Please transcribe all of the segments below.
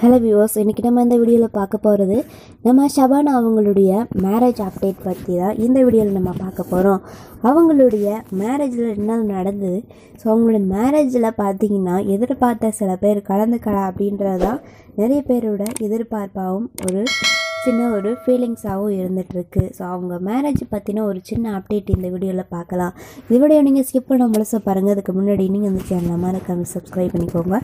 hello viewers இன்றைக்கி நம்ம இந்த வீடியோவில் பார்க்க போகிறது நம்ம ஷபானா அவங்களுடைய மேரேஜ் அப்டேட் பற்றி தான் இந்த வீடியோவில் நம்ம பார்க்க போகிறோம் அவங்களுடைய மேரேஜில் என்ன நடந்தது ஸோ அவங்களோட மேரேஜில் பார்த்தீங்கன்னா எதிர்பார்த்த சில பேர் கலந்துக்கலாம் அப்படின்றது தான் நிறைய பேரோட எதிர்பார்ப்பாகவும் ஒரு சின்ன ஒரு ஃபீலிங்ஸாகவும் இருந்துகிட்ருக்கு ஸோ அவங்க மேரேஜ் பற்றின ஒரு சின்ன அப்டேட் இந்த வீடியோவில் பார்க்கலாம் இந்த வீடியோ நீங்கள் ஸ்கிப் பண்ண முழுசாக பாருங்கள் அதுக்கு முன்னாடி நீங்கள் இந்த சேனலை மறக்காம சப்ஸ்கிரைப் பண்ணிக்கோங்க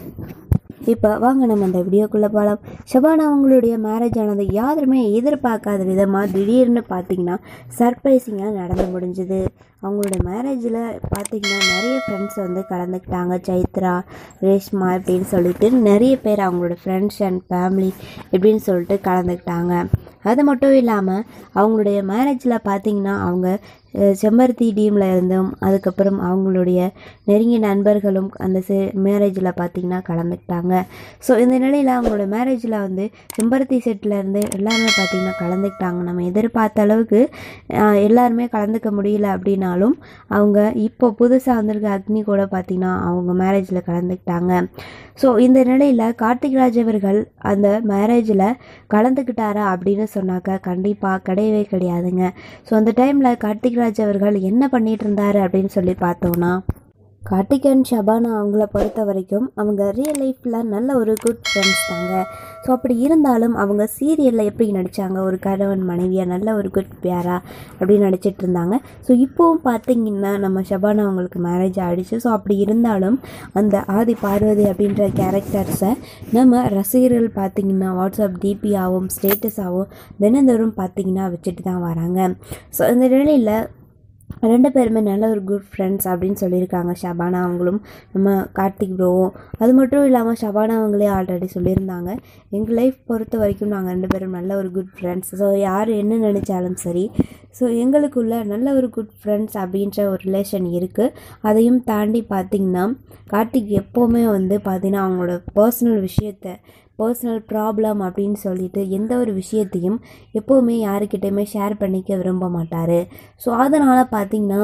இப்போ வாங்க நம்ம அந்த வீடியோக்குள்ளே போகலாம் ஷபானா அவங்களுடைய மேரேஜ் ஆனது யாருமே எதிர்பார்க்காத விதமாக திடீர்னு பார்த்தீங்கன்னா சர்ப்ரைசிங்காக நடந்து முடிஞ்சுது அவங்களோட மேரேஜில் பார்த்தீங்கன்னா நிறைய ஃப்ரெண்ட்ஸ் வந்து கலந்துக்கிட்டாங்க சைத்ரா ரேஷ்மா இப்படின்னு சொல்லிட்டு நிறைய பேர் அவங்களோட ஃப்ரெண்ட்ஸ் அண்ட் ஃபேமிலி இப்படின்னு சொல்லிட்டு கலந்துக்கிட்டாங்க அது மட்டும் இல்லாமல் அவங்களுடைய மேரேஜில் பார்த்தீங்கன்னா அவங்க அஹ், செம்பருத்தி டீமில் இருந்தும் அதுக்கப்புறம் அவங்களுடைய நெருங்கிய நண்பர்களும் அந்த செ மேரேஜில் பார்த்தீங்கன்னா கலந்துக்கிட்டாங்க ஸோ இந்த நிலையில் அவங்களோட மேரேஜில் வந்து செம்பருத்தி செட்டில் இருந்து எல்லாருமே பார்த்தீங்கன்னா கலந்துக்கிட்டாங்க நம்ம எதிர்பார்த்த அளவுக்கு அஹ், எல்லாருமே கலந்துக்க முடியல அப்படின்னாலும் அவங்க இப்போ புதுசாக வந்திருக்க அக்னி கூட பார்த்தீங்கன்னா அவங்க மேரேஜில் கலந்துக்கிட்டாங்க ஸோ இந்த நிலையில் கார்த்திக் ராஜ் அவர்கள் அந்த மேரேஜில் கலந்துக்கிட்டாரா அப்படின்னு சொன்னாக்க கண்டிப்பாக கிடையவே கிடையாதுங்க ஸோ அந்த டைமில் கார்த்திக் ராஜ் அவர்கள் என்ன பண்ணிட்டு இருந்தாரு அப்படின்னு சொல்லி பார்த்தோன்னா கார்த்திக் அண்ட் ஷபானா அவங்கள பொறுத்த வரைக்கும் அவங்க ரியல் லைஃப்பில் நல்ல ஒரு குட் ஃப்ரெண்ட்ஸ் தாங்க ஸோ அப்படி இருந்தாலும் அவங்க சீரியலில் எப்படி நடித்தாங்க ஒரு கணவன் மனைவியாக நல்ல ஒரு குட் பேரா அப்படின்னு நடிச்சிட்டு இருந்தாங்க ஸோ இப்போவும் பார்த்தீங்கன்னா நம்ம ஷபானா அவங்களுக்கு மேரேஜ் ஆகிடுச்சு ஸோ அப்படி இருந்தாலும் அந்த ஆதி பார்வதி அப்படின்ற கேரக்டர்ஸை நம்ம ரசிகர்கள் பார்த்தீங்கன்னா வாட்ஸ்அப் டிபியாகவும் ஸ்டேட்டஸாகவும் தினந்தோறும் பார்த்தீங்கன்னா வச்சுட்டு தான் வராங்க ஸோ இந்த நிலையில் ரெண்டு பேருமே நல்ல ஒரு குட் ஃப்ரெண்ட்ஸ் அப்படின்னு சொல்லியிருக்காங்க ஷபானா அவங்களும் நம்ம கார்த்திக் ப்ரோவும் அது மட்டும் இல்லாமல் ஷபானா அவங்களே ஆல்ரெடி சொல்லியிருந்தாங்க எங்கள் லைஃப் பொறுத்த வரைக்கும் நாங்கள் ரெண்டு பேரும் நல்ல ஒரு குட் ஃப்ரெண்ட்ஸ் ஸோ யார் என்ன நினச்சாலும் சரி ஸோ எங்களுக்குள்ள நல்ல ஒரு குட் ஃப்ரெண்ட்ஸ் அப்படின்ற ஒரு ரிலேஷன் இருக்குது அதையும் தாண்டி பார்த்திங்கன்னா கார்த்திக் எப்போவுமே வந்து பார்த்திங்கன்னா அவங்களோட பர்சனல் விஷயத்தை பர்சனல் ப்ராப்ளம் அப்படின்னு சொல்லிட்டு எந்த ஒரு விஷயத்தையும் எப்போவுமே யாருக்கிட்டையுமே ஷேர் பண்ணிக்க விரும்ப மாட்டார் ஸோ அதனால் பார்த்தீங்கன்னா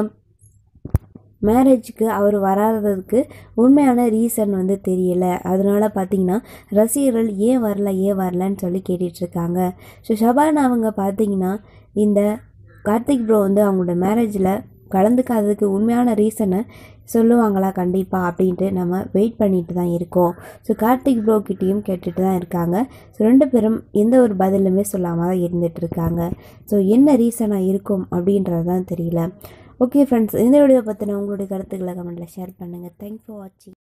மேரேஜுக்கு அவர் வராததுக்கு உண்மையான ரீசன் வந்து தெரியல அதனால பார்த்தீங்கன்னா ரசிகர்கள் ஏன் வரல ஏன் வரலன்னு சொல்லி கேட்டுட்ருக்காங்க ஸோ ஷபானா அவங்க பார்த்தீங்கன்னா இந்த கார்த்திக் ப்ரோ வந்து அவங்களோட மேரேஜில் கலந்துக்காததுக்கு உண்மையான ரீசனை சொல்லுவாங்களா கண்டிப்பாக அப்படின்ட்டு நம்ம வெயிட் பண்ணிட்டு தான் இருக்கோம் ஸோ கார்த்திக் ப்ரோ கிட்டேயும் கேட்டுட்டு தான் இருக்காங்க ஸோ ரெண்டு பேரும் எந்த ஒரு பதிலுமே சொல்லாமல் தான் இருந்துட்டு இருக்காங்க ஸோ என்ன ரீசனாக இருக்கும் அப்படின்றது தான் தெரியல ஓகே ஃப்ரெண்ட்ஸ் இந்த வீடியோ பற்றின உங்களுடைய கருத்துக்களை கமெண்ட்டில் ஷேர் பண்ணுங்கள் தேங்க்ஸ் ஃபார் வாட்சிங்